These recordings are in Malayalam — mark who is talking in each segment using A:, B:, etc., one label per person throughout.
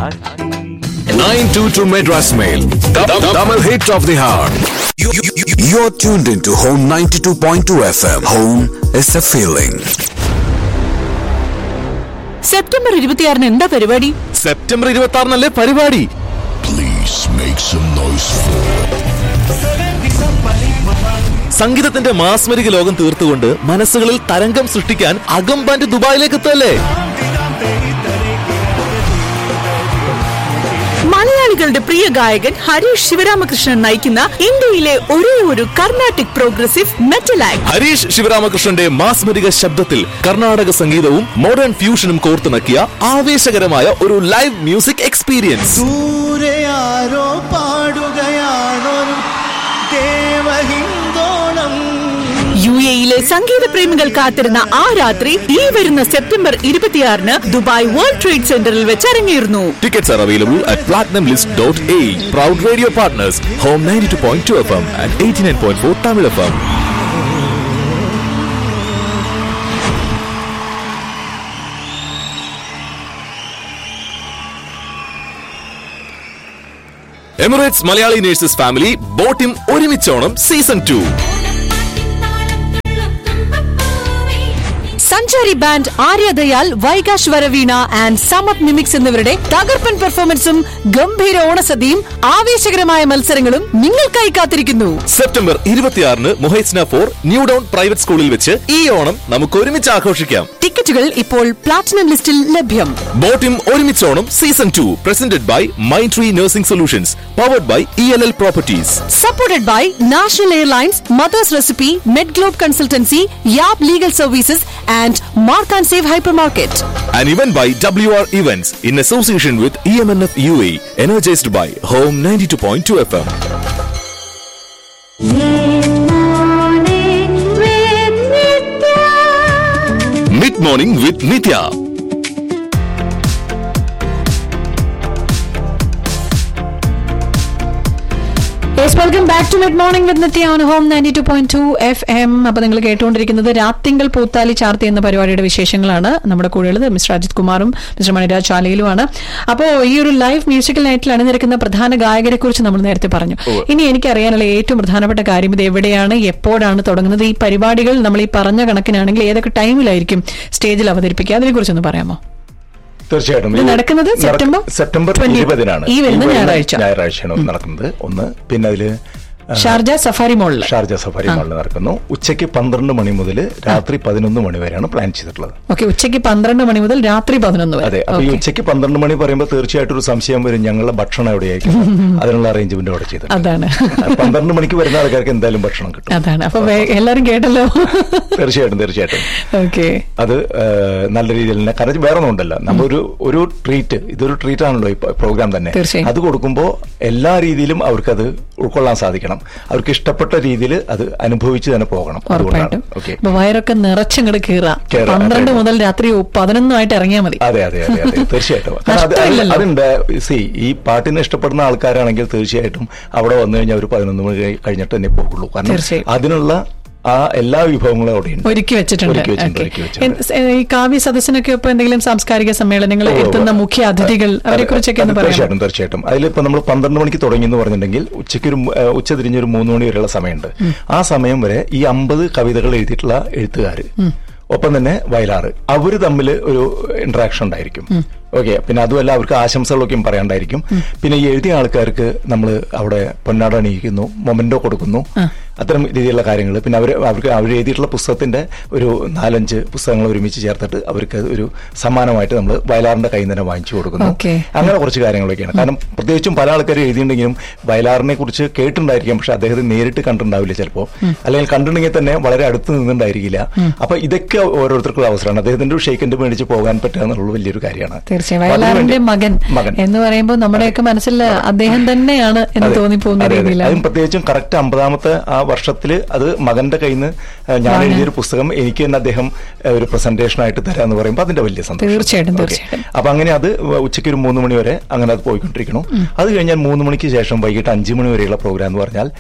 A: 922 Madras Mail. Double hit of the hour.
B: You're tuned into Home 92.2 FM. Home is a feeling.
C: September ഇരുപത്തിയാറിന് എന്താ പരിപാടി
D: സെപ്റ്റംബർ ഇരുപത്തി ആറിനല്ലേ പരിപാടി
B: Please make some noise for
D: സംഗീതത്തിന്റെ മാസ്മരിക ലോകം തീർത്തുകൊണ്ട് മനസ്സുകളിൽ തരംഗം സൃഷ്ടിക്കാൻ അകം ബാൻഡ് ദുബായിലേക്ക് എത്തല്ലേ
C: മലയാളികളുടെ പ്രിയ ഗായകൻ ഹരീഷ് ശിവരാമകൃഷ്ണൻ നയിക്കുന്ന ഇന്ത്യയിലെ ഒരേ ഒരു Carnatic progressive metal act
D: Harish ശിവരാമകൃഷ്ണന്റെ മാസ്മരിക ശബ്ദത്തിൽ കർണാടക സംഗീതവും മോഡേൺ ഫ്യൂഷനും കോർത്തിണക്കിയ ആവേശകരമായ ഒരു ലൈവ് മ്യൂസിക് എക്സ്പീരിയൻസ്
E: ദൂരെ ആരോ പാടുകയാണൊരു ദേവഹിന്ദോണം
C: യു എയിലെ സംഗീത പ്രേമികൾ കാത്തിരുന്ന ആ രാത്രി ഈ വരുന്ന സെപ്റ്റംബർ ഇരുപത്തിയാറിന് ദുബായ് വേൾഡ് ട്രേഡ് സെന്ററിൽ വെച്ച് അരങ്ങേറുന്നു
D: Tickets are available at platinumlist.a. Proud radio partners, Home 92.2 FM and 89.4 Tamil FM. Emirates Malayali nurses family Botim ഒരുമിച്ചോണം season two
C: Sanchari band Arya Dayal വൈകാശ് വരവീണ ആൻഡ് സമത് മിമിക്സ് എന്നിവരുടെ തകർപ്പൻ പെർഫോമൻസും ഗംഭീര ഓണസദ്യയും ആവേശകരമായ മത്സരങ്ങളും നിങ്ങൾക്കായി കാത്തിരിക്കുന്നു
D: സെപ്റ്റംബർ ഇരുപത്തിയാറിന് Muhaisnah four new dawn private സ്കൂളിൽ വെച്ച് ഈ ഓണം നമുക്ക് ഒരുമിച്ച് ആഘോഷിക്കാം
C: ടിക്കറ്റുകൾ ഇപ്പോൾ പ്ലാറ്റിനം ലിസ്റ്റിൽ ലഭ്യം
D: ബോട്ടിം ഒരുമിച്ചോണം season two presented by mind tree nursing solutions powered by E L L properties
C: supported by national airlines mother's recipe med globe consultancy Yab legal services and mark and save hypermarket
D: An event by WR Events in association with EMNF UAE, energized by Home 92.2 FM. Mid morning with Nitya.
F: Yes welcome back to mid morning with Nitya on Home ninety two point two F M അപ്പൊ നിങ്ങൾ കേട്ടുകൊണ്ടിരിക്കുന്നത് രാത്തിങ്കൾ പൂത്താലി ചാർത്തി എന്ന പരിപാടിയുടെ വിശേഷങ്ങളാണ് നമ്മുടെ കൂടെയുള്ളത് മിസ്റ്റർ അജിത് കുമാറും മിസ്റ്റർ മണിരാജ് ചാലയിലുമാണ് അപ്പോൾ ഈ ഒരു ലൈവ് മ്യൂസിക്കൽ നൈറ്റിൽ അണിനിരക്കുന്ന പ്രധാന ഗായകരെ കുറിച്ച് നമ്മൾ നേരത്തെ പറഞ്ഞു ഇനി എനിക്കറിയാനുള്ള ഏറ്റവും പ്രധാനപ്പെട്ട കാര്യം ഇത് എവിടെയാണ് എപ്പോഴാണ് തുടങ്ങുന്നത് ഈ പരിപാടികൾ നമ്മൾ ഈ പറഞ്ഞ കണക്കിനാണെങ്കിൽ ഏതൊക്കെ ടൈമിലായിരിക്കും സ്റ്റേജിൽ അവതരിപ്പിക്കുക അതിനെ കുറിച്ചൊന്ന് പറയാമോ
G: തീർച്ചയായിട്ടും
F: ഇത് നടക്കുന്നത്
G: നടക്ക-
F: സെപ്റ്റംബർ
G: സെപ്റ്റംബർ
F: 20
G: ഇരുപതിനാണ്
F: ഈ വരുന്ന
G: വരുന്ന
F: ഞായറാഴ്ച.
G: ഞായറാഴ്ചയാണ് നടക്കുന്നത് ഒന്ന് പിന്നെ അതില് ആ,
F: ഷാർജ സഫാരി മോളിൽ
G: ഷാർജ സഫാരി മാളിൽ നടക്കുന്നു ഉച്ചയ്ക്ക് പന്ത്രണ്ട് മണി മുതൽ രാത്രി പതിനൊന്ന് മണി വരെയാണ് പ്ലാൻ ചെയ്തിട്ടുള്ളത്
F: ഓക്കെ ഉച്ചയ്ക്ക് പന്ത്രണ്ട് മണി മുതൽ രാത്രി പതിനൊന്ന് വരെ
G: അതെ അപ്പൊ ഈ
F: Okay.
G: ഉച്ചയ്ക്ക് പന്ത്രണ്ട് മണി പറയുമ്പോൾ തീർച്ചയായിട്ടും ഒരു സംശയം വരും ഞങ്ങളുടെ ഭക്ഷണം എവിടെയായിരിക്കും അതിനുള്ള അറേഞ്ച്മെന്റ് അവിടെ ചെയ്തിട്ടുണ്ട്
F: അതാണ്
G: പന്ത്രണ്ട് മണിക്ക് വരുന്ന ആൾക്കാർക്ക് എന്തായാലും ഭക്ഷണം കിട്ടും
F: അതാണ് അപ്പൊ വേ- എല്ലാരും കേട്ടല്ലോ
G: തീർച്ചയായിട്ടും തീർച്ചയായിട്ടും
F: ഓക്കെ
G: അത് ആ, നല്ല രീതിയിൽ തന്നെ കാരണം വേറെ ഒന്നും ഉണ്ടല്ലോ നമ്മളൊരു ഒരു ട്രീറ്റ് ഇതൊരു ട്രീറ്റ് ആണല്ലോ ഈ പ്രോഗ്രാം തന്നെ
F: തീർച്ചയായും.
G: അത് കൊടുക്കുമ്പോൾ എല്ലാ രീതിയിലും അവർക്കത് ഉൾക്കൊള്ളാൻ സാധിക്കണം അവർക്ക് ഇഷ്ടപ്പെട്ട രീതിയിൽ അത് അനുഭവിച്ച് തന്നെ പോകണം
F: ഉറപ്പായിട്ടും
G: ഓക്കെ
F: അപ്പൊ വയറൊക്കെ നിറച്ചങ്ങട് കീറാം
G: കേറാം,
F: പന്ത്രണ്ട്
G: അതെ.
F: മുതൽ രാത്രി പതിനൊന്നുമായിട്ട് ഇറങ്ങിയാൽ മതി
G: അതെ അതെ അതെ അതെ തീർച്ചയായിട്ടും കാരണം അത് അത്
F: നഷ്ടമില്ലല്ലോ.
G: അതുണ്ട് സി ഈ പാട്ടിനെ ഇഷ്ടപ്പെടുന്ന ആൾക്കാരാണെങ്കിൽ തീർച്ചയായിട്ടും അവിടെ വന്നു കഴിഞ്ഞാൽ ഒരു പതിനൊന്ന് മണി കഴി- കഴിഞ്ഞിട്ട് തന്നെ പോകുള്ളൂ കാരണം
F: തീർച്ചയായും.
G: അതിനുള്ള ആ എല്ലാ വിഭവങ്ങളും അവിടെ ഉണ്ട്
F: ഒരുക്കി വെച്ചിട്ടുണ്ട്
G: ഒരുക്കി വെച്ചിട്ടുണ്ട്,
F: Okay.
G: ഒരുക്കി വെച്ചിട്ടുണ്ട്.
F: എന്ത്- ഈ കാവ്യ സദസ്സിനൊക്കെ ഇപ്പൊ എന്തെങ്കിലും സാംസ്കാരിക സമ്മേളനങ്ങൾ എത്തുന്ന മുഖ്യ അതിഥികൾ അവരെ കുറിച്ചൊക്കെ ഒന്ന്
G: അത്
F: പറയാം
G: തീർച്ചയായിട്ടും തീർച്ചയായിട്ടും അതിലിപ്പോ നമ്മൾ പന്ത്രണ്ട് മണിക്ക് തുടങ്ങി എന്ന് പറഞ്ഞിട്ടുണ്ടെങ്കിൽ ഉച്ചയ്ക്ക് ഒരു മു- ഏഹ് ഉച്ച തിരിഞ്ഞ് ഒരു മൂന്ന് മണി വരെയുള്ള സമയമുണ്ട് ആ സമയം വരെ ഈ അമ്പത് കവിതകൾ എഴുതിയിട്ടുള്ള എഴുത്തുകാര് ഒപ്പം തന്നെ വയലാറ് അവര് തമ്മിൽ ഒരു ഇന്ററാക്ഷൻ ഉണ്ടായിരിക്കും ഓക്കെ പിന്നെ അതുമല്ല അവർക്ക് ആശംസകളൊക്കെയും പറയാണ്ടായിരിക്കും പിന്നെ ഈ എഴുതിയ ആൾക്കാർക്ക് നമ്മൾ അവിടെ പൊന്നാട അണിയിക്കുന്നു മൊമെന്റോ കൊടുക്കുന്നു അത്തരം രീതിയിലുള്ള കാര്യങ്ങൾ പിന്നെ അവർ അവർക്ക് അവർ എഴുതിയിട്ടുള്ള പുസ്തകത്തിന്റെ ഒരു നാലഞ്ച് പുസ്തകങ്ങൾ ഒരുമിച്ച് ചേർത്തിട്ട് അവർക്ക് ഒരു സമ്മാനമായിട്ട് നമ്മൾ വയലാറിന്റെ കയ്യിൽ നിന്ന് തന്നെ വാങ്ങിച്ചു കൊടുക്കുന്നു
F: Okay.
G: അങ്ങനെ കുറച്ച് കാര്യങ്ങളൊക്കെയാണ് കാരണം പ്രത്യേകിച്ചും പല ആൾക്കാർ എഴുതിയിട്ടുണ്ടെങ്കിലും വയലാറിനെ കുറിച്ച് കേട്ടിട്ടുണ്ടായിരിക്കും പക്ഷെ അദ്ദേഹത്തെ നേരിട്ട് കണ്ടിട്ടുണ്ടാവില്ല ചിലപ്പോൾ അല്ലെങ്കിൽ കണ്ടിട്ടുണ്ടെങ്കിൽ തന്നെ വളരെ അടുത്ത് നിന്നുണ്ടായിരിക്കില്ല അപ്പൊ ഇതൊക്കെ ഓരോരുത്തർക്കും അവസരമാണ് അദ്ദേഹത്തിന്റെ ഒരു ഷെയ്ക്കൻഡ് മേടിച്ച് പോകാൻ പറ്റുക എന്നുള്ളത് വലിയൊരു കാര്യമാണ്
F: തീർച്ചയായും
G: അപ്പൊ
F: വയലാറിന്റെ
G: അതിനുവേണ്ടി-
F: മകൻ
G: മകൻ
F: എന്ന് പറയുമ്പോൾ നമ്മുടെയൊക്കെ മനസ്സിൽ അദ്ദേഹം തന്നെയാണ് എന്ന്
G: അതെ.
F: തോന്നിപ്പോകുന്ന
G: അതെ, അതെ.
F: രീതിയിലാണ്
G: അതും പ്രത്യേകിച്ചും കറക്റ്റ് അമ്പതാമത്തെ ആ വർഷത്തിൽ അത് മകന്റെ കയ്യിൽ നിന്ന് ഞാൻ
F: വാങ്ങാൻ.
G: എഴുതിയൊരു പുസ്തകം എനിക്ക് തന്നെ അദ്ദേഹം ഏഹ്, ഒരു പ്രസന്റേഷൻ ആയിട്ട് തരാന്ന് പറയുമ്പോൾ അതിന്റെ വലിയ സന്തോഷം
F: തീർച്ചയായിട്ടും,
G: Okay.
F: തീർച്ചയായിട്ടും.
G: അപ്പൊ അങ്ങനെ അത് ഉച്ചയ്ക്ക് ഒരു മൂന്ന് മണി വരെ അങ്ങനെ അത് പോയിക്കൊണ്ടിരിക്കണം അത് കഴിഞ്ഞാൽ മൂന്ന് മണിക്ക് ശേഷം വൈകിട്ട് അഞ്ച് മണി വരെയുള്ള പ്രോഗ്രാം എന്ന് പറഞ്ഞാൽ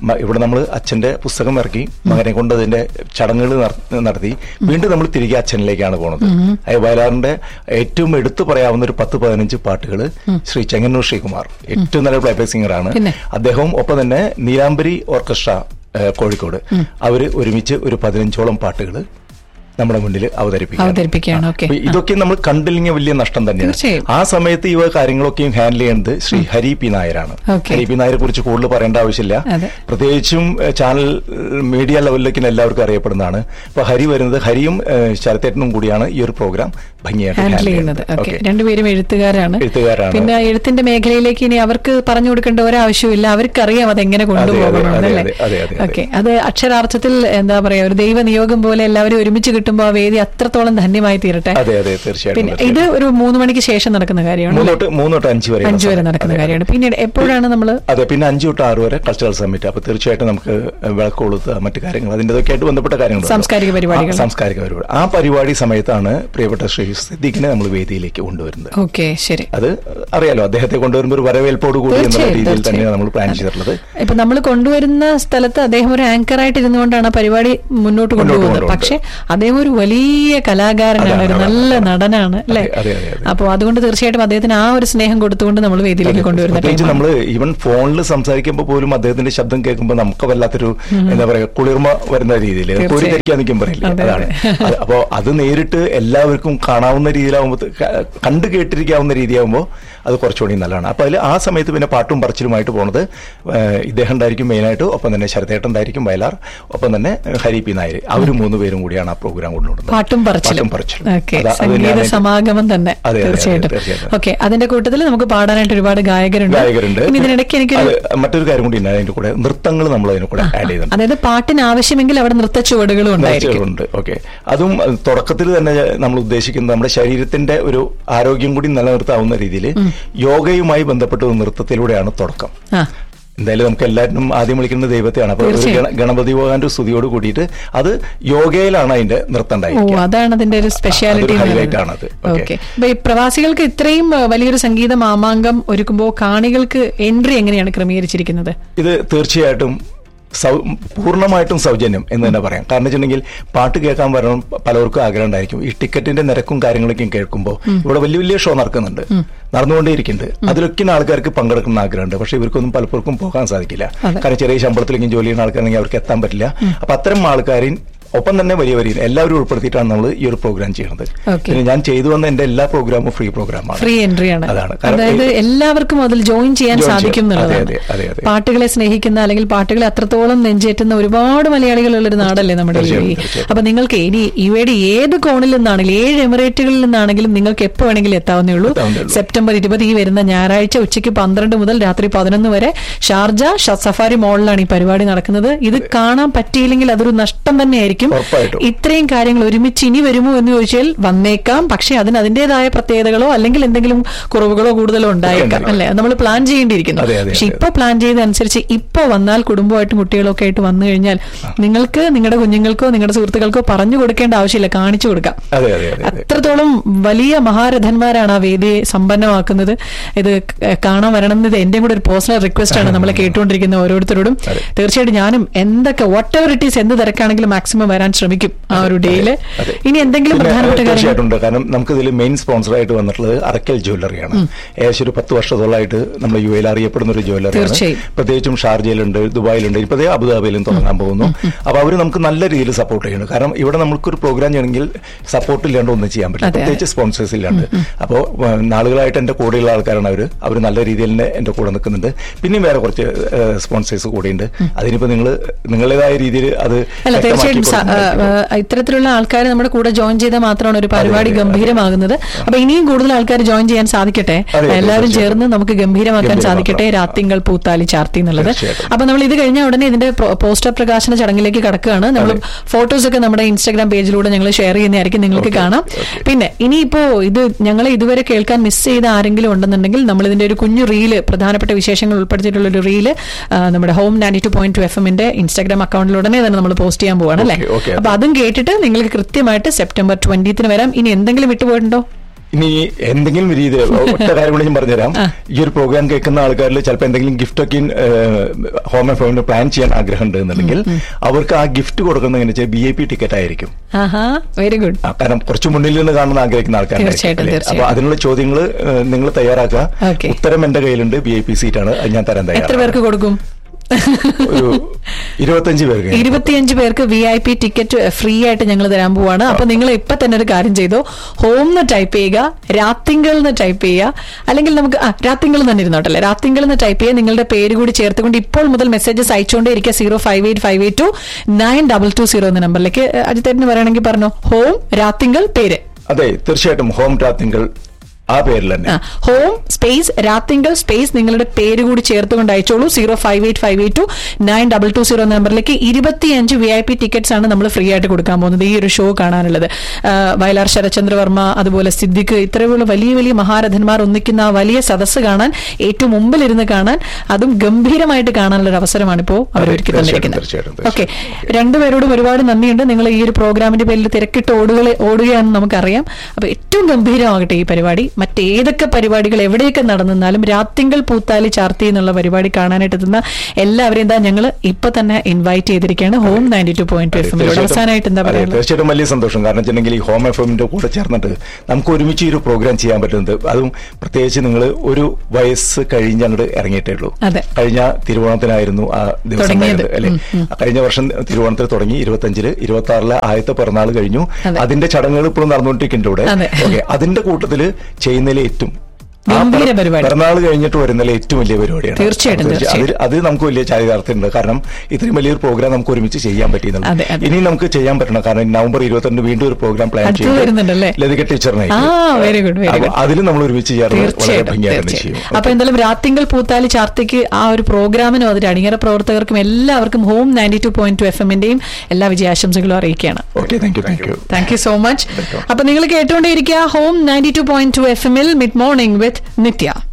G: മ- ഇവിടെ നമ്മൾ അച്ഛന്റെ പുസ്തകം ഇറക്കി മകനെ കൊണ്ട് അതിന്റെ ചടങ്ങുകൾ നട- നടത്തി വീണ്ടും നമ്മൾ തിരികെ അച്ഛനിലേക്കാണ് പോകുന്നത് അതായത് വയലാറിന്റെ ഏറ്റവും എടുത്തു പറയാവുന്ന ഒരു പത്ത് പതിനഞ്ച് പാട്ടുകൾ ശ്രീ ചെങ്ങന്നൂർ ശ്രീകുമാർ ഏറ്റവും നല്ല പ്ലേബാക്ക് സിംഗറാണ്
F: പിന്നെ?
G: അദ്ദേഹവും ഒപ്പം തന്നെ നീലാംബരി ഓർക്കസ്ട്ര ഏഹ്, കോഴിക്കോട് അവര് ഒരുമിച്ച് ഒരു പതിനഞ്ചോളം പാട്ടുകൾ നമ്മുടെ മുന്നിൽ അവതരിപ്പിക്കും
F: അവതരിപ്പിക്കുകയാണ്, ഓക്കേ.
G: അപ്പൊ ഇതൊക്കെ നമ്മൾ കണ്ടില്ലെങ്കിൽ വലിയ നഷ്ടം തന്നെയാണ്
F: തീർച്ചയായും.
G: ആ സമയത്ത് ഈ വക കാര്യങ്ങളൊക്കെയും ഹാൻഡിൽ ചെയ്യുന്നത് ശ്രീ ഹരി പി നായരാണ്
F: ഓക്കേ.
G: ഹരി പി നായരെ കുറിച്ച് കൂടുതൽ പറയേണ്ട ആവശ്യമില്ല
F: അതെ.
G: പ്രത്യേകിച്ചും ഏഹ്, ചാനൽ ഏഹ്, മീഡിയ ലെവലിലേക്ക് എല്ലാവർക്കും അറിയപ്പെടുന്നതാണ് അപ്പൊ ഹരി വരുന്നത് ഹരിയും ഏഹ്, ശരത്തേട്ടനും കൂടിയാണ് ഈ ഒരു പ്രോഗ്രാം ഭംഗിയായിട്ട്
F: ഹാൻഡിൽ
G: handle
F: ചെയ്യുന്നത് ഓക്കെ
G: ഓക്കേ.
F: രണ്ടുപേരും എഴുത്തുകാരാണ്
G: എഴുത്തുകാരാണ്.
F: പിന്നെ എഴുത്തിന്റെ മേഖലയിലേക്ക് ഇനി അവർക്ക് പറഞ്ഞു കൊടുക്കേണ്ട ഒരാവശ്യമില്ല അവർക്കറിയാം അതെങ്ങനെ കൊണ്ടുപോകണം
G: അതെ,
F: അല്ലേ
G: അതെ, അതെ, അതെ, അതെ.
F: ഓക്കെ അത് അക്ഷരാർത്ഥത്തിൽ എന്താ പറയാ ഒരു ദൈവ നിയോഗം പോലെ എല്ലാവരും ഒരുമിച്ച് കിട്ടുമ്പോൾ ആ വേദി അത്രത്തോളം ധന്യമായി തീരട്ടെ
G: അതെ അതെ തീർച്ചയായിട്ടും
F: പിന്നെ ഇത്
G: തീർച്ചയായിട്ടും.
F: ഒരു മൂന്ന് മണിക്ക് ശേഷം നടക്കുന്ന കാര്യമാണ്
G: മൂന്ന്
F: അല്ലേ?
G: തൊട്ട് മൂന്ന് തൊട്ട് അഞ്ച് വരെ
F: അഞ്ചു വരെ നടക്കുന്ന കാര്യമാണ് പിന്നീട് എപ്പോഴാണ് നമ്മൾ
G: അതെ പിന്നെ അഞ്ചു തൊട്ട് ആറ് വരെ കൾച്ചറൽ സമ്മിറ്റ് അപ്പൊ തീർച്ചയായിട്ടും നമുക്ക് വിളക്ക് കൊളുത്തുക മറ്റു കാര്യങ്ങൾ അതിൻ്റെതൊക്കെ ആയിട്ട് ബന്ധപ്പെട്ട കാര്യങ്ങൾ
F: സാംസ്കാരിക പരിപാടികൾ.
G: സാംസ്കാരിക പരിപാടി ആ പരിപാടി സമയത്താണ് പ്രിയപ്പെട്ട ശ്രീ സിദ്ദീഖിനെ നമ്മൾ വേദിയിലേക്ക് കൊണ്ടുവരുന്നത്
F: ഓക്കെ ശരി
G: അത് അറിയാലോ അദ്ദേഹത്തെ കൊണ്ടുവരുമ്പോൾ ഒരു വരവേൽപ്പോട് കൂടി എന്നുള്ള
F: തീർച്ചയായും,
G: രീതിയിൽ
F: തീർച്ചയായും.
G: തന്നെയാണ് നമ്മൾ പ്ലാൻ
F: അതെ.
G: ചെയ്തിട്ടുള്ളത്
F: ഇപ്പൊ നമ്മൾ കൊണ്ടുവരുന്ന സ്ഥലത്ത് അദ്ദേഹം ഒരു ആങ്കറായിട്ട് ഇരുന്നുകൊണ്ടാണ് ആ പരിപാടി മുന്നോട്ട് കൊണ്ടുപോകുന്നത്
G: കൊണ്ടുപോകുന്നത്.
F: പക്ഷെ അദ്ദേഹം ഒരു വലിയ കലാകാരനാണ്
G: അതാണ്,
F: ഒരു
G: അതാണ്,
F: നല്ല
G: അതാണ്.
F: നടനാണ് അല്ലെ
G: അതെ, അതെ, അതെ, അതെ.
F: അപ്പോൾ അതുകൊണ്ട് തീർച്ചയായിട്ടും അദ്ദേഹത്തിന് ആ ഒരു സ്നേഹം കൊടുത്തുകൊണ്ട് നമ്മൾ വേദിയിലേക്ക് കൊണ്ടുവരുന്ന
G: പ്രത്യേകിച്ച്
F: ടൈമാണ്.
G: നമ്മൾ ഈവൻ ഫോണിൽ സംസാരിക്കുമ്പോൾ പോലും അദ്ദേഹത്തിന്റെ ശബ്ദം കേൾക്കുമ്പോൾ നമുക്ക് വല്ലാത്തൊരു എന്താ പറയാ കുളിർമ വരുന്ന രീതിയിൽ
F: തീർച്ചയായും.
G: കോരിക്കരിക്കാൻ നിൽക്കും പറയില്ലേ
F: അതെ,
G: അതാണ് അത് അപ്പോ അത് നേരിട്ട് എല്ലാവർക്കും കാണാവുന്ന രീതിയിലാവുമ്പോൾ കണ്ടു കേട്ടിരിക്കാവുന്ന രീതിയാവുമ്പോൾ അത് കുറച്ചുകൂടി നല്ലതാണ് അപ്പൊ അതിൽ ആ സമയത്ത് പിന്നെ പാട്ടും പറച്ചിലുമായിട്ട് പോണത് ഏഹ്, ഇദ്ദേഹം ഉണ്ടായിരിക്കും മെയിനായിട്ട് ഒപ്പം തന്നെ ശരത്തേട്ടൻ ഉണ്ടായിരിക്കും വയലാർ ഒപ്പം തന്നെ ഹരി പി നായർ അവർ മൂന്ന് പേരും കൂടിയാണ് ആ പ്രോഗ്രാം കൊണ്ടുവരുന്നത്
F: പാട്ടും പറച്ചിലും
G: പാട്ടും പറച്ചിലും
F: ഓക്കെ
G: അതാ- അത്
F: സംഗീത
G: തന്നെയാണ്
F: സമാഗമം തന്നെ
G: അതെ, അതെ,
F: തീർച്ചയായിട്ടും
G: തീർച്ചയായിട്ടും.
F: ഓക്കെ അതിന്റെ കൂട്ടത്തിൽ നമുക്ക് പാടാനായിട്ട് ഒരുപാട് ഗായകരുണ്ട്
G: ഗായകരുണ്ട്
F: ഇനി ഇതിനിടയ്ക്ക് എനിക്കൊരു
G: അത് മറ്റൊരു കാര്യം കൂടി ഉണ്ട് അതിന്റെ കൂടെ നൃത്തങ്ങൾ നമ്മൾ അതിന്റെ കൂടെ ആഡ് ചെയ്തിട്ടുണ്ട്
F: അതായത് പാട്ടിന് ആവശ്യമെങ്കിൽ അവിടെ നൃത്ത ചുവടുകളും ഉണ്ടായിരിക്കും
G: ഉണ്ട് ഓക്കെ അതും അഹ്, തുടക്കത്തിൽ തന്നെ നമ്മൾ ഉദ്ദേശിക്കുന്നത് നമ്മുടെ ശരീരത്തിന്റെ ഒരു ആരോഗ്യം കൂടി നിലനിർത്താവുന്ന രീതിയിൽ യോഗയുമായി ബന്ധപ്പെട്ട ഒരു നൃത്തത്തിലൂടെയാണ് തുടക്കം
F: ആ
G: എന്തായാലും നമുക്ക് എല്ലാവരും ആദ്യം വിളിക്കുന്നത് ദൈവത്തെയാണ് അപ്പൊ ഒരു
F: തീർച്ചയായും.
G: ഗണ- ഗണപതി ഭഗവാന്റെ സ്തുതിയോട് കൂടിയിട്ട് അത് യോഗയിലാണ് അതിന്റെ നൃത്തം
F: ഓ
G: ഉണ്ടായിരിക്കുക
F: അതാണ് അതിന്റെ ഒരു സ്പെഷ്യാലിറ്റി
G: അതൊരു highlight ആണത്. Okay.
F: ഓക്കെ അപ്പൊ ഈ പ്രവാസികൾക്ക് ഇത്രയും ആ, വലിയൊരു സംഗീത മാമാങ്കം ഒരുക്കുമ്പോൾ കാണികൾക്ക് എൻട്രി എങ്ങനെയാണ് ക്രമീകരിച്ചിരിക്കുന്നത്
G: ഇത് തീർച്ചയായിട്ടും സൗ പൂർണ്ണമായിട്ടും സൗജന്യം എന്ന് തന്നെ പറയാം കാരണം വെച്ചിട്ടുണ്ടെങ്കിൽ പാട്ട് കേൾക്കാൻ വരണം പലർക്കും ആഗ്രഹം ഉണ്ടായിരിക്കും ഈ ടിക്കറ്റിന്റെ നിരക്കും കാര്യങ്ങളൊക്കെയും കേൾക്കുമ്പോൾ ഇവിടെ വലിയ വലിയ ഷോ നടക്കുന്നുണ്ട് നടന്നുകൊണ്ടേയിരിക്കുന്നുണ്ട് അതിലൊക്കെ ആൾക്കാർക്ക് പങ്കെടുക്കുന്ന ആഗ്രഹമുണ്ട് പക്ഷെ ഇവർക്കൊന്നും പലപ്പോഴും പോകാൻ സാധിക്കില്ല
F: അതെ.
G: കാരണം ചെറിയ ശമ്പളത്തിലേക്കും ജോലി ചെയ്യുന്ന ആൾക്കാരാണെങ്കിൽ അവർക്ക് എത്താൻ പറ്റില്ല അപ്പൊ അത്തരം ആൾക്കാരെയും ഒപ്പം തന്നെ വലിയ വരിയിൽ എല്ലാവരും ഉൾപ്പെടുത്തിയിട്ടാണ് നമ്മൾ ഈ ഒരു പ്രോഗ്രാം ചെയ്യുന്നത്
F: Okay.
G: പിന്നെ ഞാൻ ചെയ്തു വന്ന എന്റെ എല്ലാ പ്രോഗ്രാമും ഫ്രീ പ്രോഗ്രാമാണ്
F: ഫ്രീ എൻട്രി ആണ്
G: അതാണ് കാരണം
F: അതായത്
G: ഈ-
F: എല്ലാവർക്കും അതിൽ ജോയിൻ ചെയ്യാൻ
G: Join
F: സാധിക്കും
G: ചെയ്യാം. അതെ,
F: എന്നുള്ളതാണ്
G: അതെ, അതെ, അതെ.
F: പാട്ടുകളെ സ്നേഹിക്കുന്ന അല്ലെങ്കിൽ പാട്ടുകളെ അത്രത്തോളം നെഞ്ചേറ്റുന്ന ഒരുപാട് മലയാളികളുള്ള ഒരു നാടല്ലേ നമ്മുടെ യു
G: തീർച്ചയായും,
F: എ
G: തീർച്ചയായും.
F: അപ്പൊ നിങ്ങൾക്ക് ഇനി യുഎയുടെ ഏത് കോണിൽ നിന്നാണെങ്കിലും ഏഴ് എമിറേറ്റുകളിൽ നിന്നാണെങ്കിലും നിങ്ങൾക്ക് എപ്പോ വേണമെങ്കിലും എത്താവുന്നേ ഉള്ളൂ
G: എത്താവുന്നേ ഉള്ളൂ.
F: സെപ്റ്റംബർ ഇരുപത് ഈ വരുന്ന ഞായറാഴ്ച ഉച്ചയ്ക്ക് പന്ത്രണ്ട് മുതൽ രാത്രി പതിനൊന്ന് വരെ ഷാർജ ഷ- സഫാരി മോളിലാണ് ഈ പരിപാടി നടക്കുന്നത് ഇത് കാണാൻ പറ്റിയില്ലെങ്കിൽ അതൊരു നഷ്ടം തന്നെയായിരിക്കും
G: ഉറപ്പായിട്ടും.
F: ഇത്രയും കാര്യങ്ങൾ ഒരുമിച്ച് ഇനി വരുമോ എന്ന് ചോദിച്ചാൽ വന്നേക്കാം പക്ഷെ അതിന് അതിന്റേതായ പ്രത്യേകതകളോ അല്ലെങ്കിൽ എന്തെങ്കിലും കുറവുകളോ കൂടുതലോ ഉണ്ടായേക്കാം
G: ഉണ്ടായിരിക്കും.
F: അല്ലെ നമ്മൾ പ്ലാൻ ചെയ്യേണ്ടിയിരിക്കുന്നു
G: അതെ, അതെ,
F: പക്ഷെ
G: അതെ,
F: ഇപ്പൊ പ്ലാൻ ചെയ്തനുസരിച്ച് ഇപ്പൊ വന്നാൽ കുടുംബമായിട്ടും കുട്ടികളൊക്കെ ആയിട്ട് വന്നു കഴിഞ്ഞാൽ നിങ്ങൾക്ക് നിങ്ങളുടെ കുഞ്ഞുങ്ങൾക്കോ നിങ്ങളുടെ സുഹൃത്തുക്കൾക്കോ പറഞ്ഞു കൊടുക്കേണ്ട ആവശ്യമില്ല കാണിച്ചു കൊടുക്കാം
G: അതെ അതെ അതെ അതെ
F: അത്രത്തോളം വലിയ മഹാരഥന്മാരാണ് ആ വേദിയെ സമ്പന്നമാക്കുന്നത് ഇത് ക- കാണാൻ വരണം എന്നത് എന്റെ കൂടെ ഒരു പേഴ്സണൽ റിക്വസ്റ്റ് ആണ് നമ്മളെ കേട്ടുകൊണ്ടിരിക്കുന്ന ഓരോരുത്തരോടും
G: അതെ.
F: തീർച്ചയായിട്ടും ഞാനും എന്തൊക്കെ വാട്ട് എവർ ഇറ്റ് ഈസ് എന്ത് തിരക്കാണെങ്കിലും മാക്സിമം വരാൻ ശ്രമിക്കും ആ ഒരു ഡേയില്
G: അതെ.
F: ഇനി എന്തെങ്കിലും
G: പിന്നെ,
F: പ്രധാനപ്പെട്ട
G: ഏഹ്,
F: കാര്യങ്ങൾ
G: തീർച്ചയായിട്ടും ഉണ്ട് കാരണം നമുക്ക് ഇതിൽ മെയിൻ സ്പോൺസർ ആയിട്ട് വന്നിട്ടുള്ളത് അറക്കൽ ജ്വല്ലറിയാണ് ഏകദേശം ഒരു പത്ത് വർഷത്തോളമായിട്ട് നമ്മൾ യു എയിൽ അറിയപ്പെടുന്ന ഒരു ജ്വല്ലറിയാണ്
F: തീർച്ചയായും.
G: പ്രത്യേകിച്ചും ഷാർജയിലുണ്ട് ദുബായിലുണ്ട് ഇപ്പോഴേ അബുദാബിയിലും തുടങ്ങാൻ പോകുന്നു അപ്പൊ അവർ നമുക്ക് നല്ല രീതിയിൽ സപ്പോർട്ട് ചെയ്യുന്നു കാരണം ഇവിടെ നമുക്കൊരു പ്രോഗ്രാം ചെയ്യണമെങ്കിൽ സപ്പോർട്ട് ഇല്ലാണ്ട് ഒന്നും ചെയ്യാൻ പറ്റില്ല
F: അതെ, അതെ.
G: പ്രത്യേകിച്ച് സ്പോൺസേഴ്സ് ഇല്ലാണ്ട് അപ്പോൾ നാളുകളായിട്ട് എന്റെ കൂടെയുള്ള ആൾക്കാരാണ് അവർ അവർ നല്ല രീതിയിൽ തന്നെ എന്റെ കൂടെ നിൽക്കുന്നുണ്ട് പിന്നെയും വേറെ കുറച്ച് സ്പോൺസേഴ്സ് കൂടെയുണ്ട് അതിനിപ്പോ നിങ്ങൾ നിങ്ങളുടേതായ രീതിയിൽ അത്
F: അല്ല
G: വ്യക്തമാക്കി
F: തീർച്ചയായും സ- ആ,
G: കൊടുക്കുന്നതായിരിക്കും.
F: ആ, ഇത്തരത്തിലുള്ള ആൾക്കാർ നമ്മുടെ കൂടെ ജോയിൻ ചെയ്താൽ മാത്രമാണ് ഒരു പരിപാടി
G: അതെ, അതെ.
F: ഗംഭീരമാകുന്നത് അപ്പൊ ഇനിയും കൂടുതൽ ആൾക്കാർ ജോയിൻ ചെയ്യാൻ സാധിക്കട്ടെ
G: അതെ,
F: എല്ലാവരും
G: തീർച്ചയായും.
F: ചേർന്ന് നമുക്ക് ഗംഭീരമാക്കാൻ
G: ഗംഭീരമാക്കാം.
F: സാധിക്കട്ടെ രാത്തിങ്കൾ പൂത്താലി ചാർത്തി എന്നുള്ളത്
G: തീർച്ചയായിട്ടും.
F: അപ്പൊ നമ്മൾ ഇത് കഴിഞ്ഞ ഉടനെ ഇതിന്റെ പ്രോ- പോസ്റ്റർ പ്രകാശന ചടങ്ങിലേക്ക് കടക്കുകയാണ് നമ്മൾ ഫോട്ടോസ് ഒക്കെ നമ്മുടെ ഇൻസ്റ്റാഗ്രാം പേജിലൂടെ ഞങ്ങൾ ഷെയർ ചെയ്യുന്നതായിരിക്കും നിങ്ങൾക്ക്
G: Okay,
F: കാണാം
G: okay.
F: പിന്നെ ഇനിയിപ്പോ ഇത് ഞങ്ങളെ ഇതുവരെ കേൾക്കാൻ മിസ് ചെയ്ത ആരെങ്കിലും ഉണ്ടെന്നുണ്ടെങ്കിൽ നമ്മൾ ഇതിന്റെ ഒരു കുഞ്ഞു റീല് പ്രധാനപ്പെട്ട വിശേഷങ്ങൾ ഉൾപ്പെടുത്തിയിട്ടുള്ള ഒരു റീല് ആ, നമ്മുടെ Home ninety two point two F എമ്മിന്റെ ഇൻസ്റ്റാഗ്രാം അക്കൗണ്ടിൽ ഉടനെ തന്നെ നമ്മൾ പോസ്റ്റ് ചെയ്യാൻ പോവാണ് അല്ലേ
G: Okay, okay.
F: അപ്പൊ അതും കേട്ടിട്ട് നിങ്ങൾക്ക് കൃത്യമായിട്ട് സെപ്റ്റംബർ ട്വന്റിത്തിന് വരാം ഇനി എന്തെങ്കിലും വിട്ടുപോയിട്ടുണ്ടോ
G: ഇനി എന്തെങ്കിലും രീതി ഒറ്റ കാര്യം കൂടി ഞാൻ പറഞ്ഞുതരാം ഈ ഒരു പ്രോഗ്രാം കേൾക്കുന്ന ആൾക്കാരിൽ ചിലപ്പോൾ എന്തെങ്കിലും ഗിഫ്റ്റ് ഒക്കെ ഹോം ആൻഡ് ഫോമിന് പ്ലാൻ ചെയ്യാൻ ആഗ്രഹം ഉണ്ട് എന്നുണ്ടെങ്കിൽ അവർക്ക് ആ ഗിഫ്റ്റ് കൊടുക്കുന്നത് എങ്ങനെ വെച്ചാൽ ബി ഐ പി ടിക്കറ്റ് ആയിരിക്കും
F: ആഹാ വെരി ഗുഡ്
G: ആ, കാരണം കുറച്ച് മുന്നിൽ നിന്ന് കാണുന്ന ആഗ്രഹിക്കുന്ന ആൾക്കാർ
F: തീർച്ചയായിട്ടും,
G: അപ്പൊ
F: തീർച്ചയായിട്ടും.
G: അതിനുള്ള ചോദ്യങ്ങൾ നിങ്ങൾ തയ്യാറാക്കുക
F: Okay.
G: ഉത്തരം എന്റെ കയ്യിലുണ്ട് ബി ഐ പി സീറ്റ് ആണ് അത് ഞാൻ തരാൻ
F: എത്ര
G: തയ്യാറാണ്
F: പേർക്ക് കൊടുക്കും
G: ഒരു ഇരുപത്തഞ്ച് പേർക്ക്
F: ഇരുപത്തിയഞ്ച് പേർക്ക് V I P ticket free ആയിട്ട് ഞങ്ങൾ തരാൻ പോവാണ് അപ്പൊ നിങ്ങൾ ഇപ്പൊ തന്നെ ഒരു കാര്യം ചെയ്തു ഹോം എന്ന് ടൈപ്പ് ചെയ്യുക രാത്തിങ്കൾ എന്ന് ടൈപ്പ് ചെയ്യുക അല്ലെങ്കിൽ നമുക്ക് ആ രാത്തിങ്കൾ തന്നെ ഇരുന്നോട്ടല്ലേ രാത്തിങ്കൾ എന്ന് ടൈപ്പ് ചെയ്യുക നിങ്ങളുടെ പേര് കൂടി ചേർത്തുകൊണ്ട് ഇപ്പോൾ മുതൽ മെസ്സേജസ് അയച്ചുകൊണ്ടേ ഇരിക്കുക zero five eight five eight two nine double two zero എന്ന നമ്പറിലേക്ക് അജിത്തേട്ടിന് പറയണമെങ്കിൽ പറഞ്ഞു ഹോം രാത്തിങ്കൾ പേര്
G: അതെ തീർച്ചയായിട്ടും ഹോം രാത്തിങ്കൾ ആ പേരിൽ തന്നെ
F: ആ, ഹോം സ്പേസ് രാത്തിങ്കൾ സ്പേസ് നിങ്ങളുടെ പേര് കൂടി ചേർത്തുകൊണ്ട് അയച്ചോളൂ zero five eight five eight two nine double two zero നമ്പറിലേക്ക് ഇരുപത്തിയഞ്ച് വി ഐ പി ടിക്കറ്റ്സ് ആണ് നമ്മൾ ഫ്രീ ആയിട്ട് കൊടുക്കാൻ പോകുന്നത് ഈ ഒരു ഷോ കാണാനുള്ളത് ആ, വയലാർ ശരചന്ദ്രവർമ്മ അതുപോലെ സിദ്ദിഖ് ഇത്രയുള്ള വലിയ വലിയ മഹാരഥന്മാർ ഒന്നിക്കുന്ന ആ വലിയ സദസ്സ് കാണാൻ ഏറ്റവും മുമ്പിലിരുന്ന് കാണാൻ അതും ഗംഭീരമായിട്ട് കാണാനുള്ള ഒരു അവസരമാണ് ഇപ്പോൾ അവർ
G: അതെ,
F: ഒരുക്കി
G: തീർച്ചയായിട്ടും,
F: തന്നിരിക്കുന്നത്
G: തീർച്ചയായിട്ടും,
F: ഓക്കെ രണ്ടുപേരോടും ഒരുപാട് നന്ദിയുണ്ട് നിങ്ങൾ ഈ ഒരു പ്രോഗ്രാമിന്റെ പേരിൽ തിരക്കിട്ട് ഓടുകൾ ഓടുകയാണെന്ന് നമുക്കറിയാം അപ്പൊ ഏറ്റവും ഗംഭീരമാകട്ടെ ഈ പരിപാടി മറ്റേതൊക്കെ പരിപാടികൾ എവിടെയൊക്കെ നടന്നാലും രാത്തിങ്കൾ പൂത്താലി ചാർത്തി എന്നുള്ള പരിപാടി കാണാനായിട്ട് എത്തുന്ന എല്ലാവരെയും എന്താ ഞങ്ങൾ ഇപ്പൊ തന്നെ ഇൻവൈറ്റ് ചെയ്തിരിക്കുകയാണ് Home ninety two point F എമ്മിലൂടെ അവസാനമായിട്ട് എന്താ
G: അതെ,
F: പറയുന്നത്
G: തീർച്ചയായിട്ടും വലിയ സന്തോഷം കാരണം വെച്ചിട്ടുണ്ടെങ്കിൽ ഈ ഹോം എഫ് എമ്മിന്റെ കൂടെ ചേർന്നിട്ട് നമുക്ക് ഒരുമിച്ച് ഈ ഒരു പ്രോഗ്രാം ചെയ്യാൻ പറ്റുന്നത് അതും പ്രത്യേകിച്ച് നിങ്ങൾ ഒരു വയസ്സ് കഴിഞ്ഞ് അങ്ങോട്ട് ഇറങ്ങിയിട്ടേ ഉള്ളൂ
F: അതെ.
G: കഴിഞ്ഞ തിരുവോണത്തിനായിരുന്നു ആ ദിവസം
F: തുടങ്ങിയത്.
G: ഉണ്ടായത്, അല്ലെ കഴിഞ്ഞ വർഷം തിരുവോണത്തിൽ തുടങ്ങി ഇരുപത്തഞ്ചില് ഇരുപത്തി ആറിലെ ആദ്യത്തെ പിറന്നാൾ കഴിഞ്ഞു
F: അതെ.
G: അതിന്റെ ചടങ്ങുകൾ ഇപ്പോഴും നടന്നുകൊണ്ടിരിക്കുന്നുണ്ട് ഇവിടെ
F: അതെ.
G: ഓക്കെ അതിന്റെ കൂട്ടത്തില് ചെയ്യുന്നതിൽ ഏറ്റവും ആ
F: ഗംഭീര
G: പിറ-
F: പരിപാടി.
G: പിറന്നാൾ കഴിഞ്ഞിട്ട് വരുന്നതിൽ ഏറ്റവും വലിയ പരിപാടിയാണ്
F: തീർച്ചയായിട്ടും,
G: അത്
F: തീർച്ചയായിട്ടും.
G: അത് നമുക്ക് വലിയ ചാരിതാർത്ഥ്യമുണ്ട് കാരണം ഇത്രയും വലിയൊരു പ്രോഗ്രാം നമുക്ക് ഒരുമിച്ച് ചെയ്യാൻ
F: അതെ,
G: പറ്റിയെന്നുള്ളത്
F: അതെ.
G: ഇനി നമുക്ക് ചെയ്യാൻ പറ്റണം കാരണം നവംബർ ഇരുപത്തിരണ്ട് വീണ്ടും ഒരു പ്രോഗ്രാം പ്ലാൻ
F: അടുത്തത് വരുന്നുണ്ടല്ലേ?
G: ലതിക ടീച്ചറിനെ
F: ആ, very good, very good.
G: അതിൽ നമ്മൾ ഒരുമിച്ച് ചേർന്ന് വളരെ
F: തീർച്ചയായിട്ടും
G: ഭംഗിയായിട്ട് ചെയ്യും
F: തീർച്ചയായിട്ടും അപ്പൊ എന്തായാലും രാത്തിങ്കൾ പൂത്താലി ചാർത്തിക്ക് ആ ഒരു പ്രോഗ്രാമിനും അതിന്റെ അണിയറ പ്രവർത്തകർക്കും എല്ലാവർക്കും Home ninety two point two F എമ്മിന്റെയും എല്ലാ വിജയാശംസകളും അറിയിക്കുകയാണ്
G: okay thank you thank you
F: thank you so much അപ്പൊ നിങ്ങൾ കേട്ടുകൊണ്ടേയിരിക്കുക Home ninety two point two F എമ്മിൽ മിഡ് മോർണിംഗ് വിത്ത് നിത്യ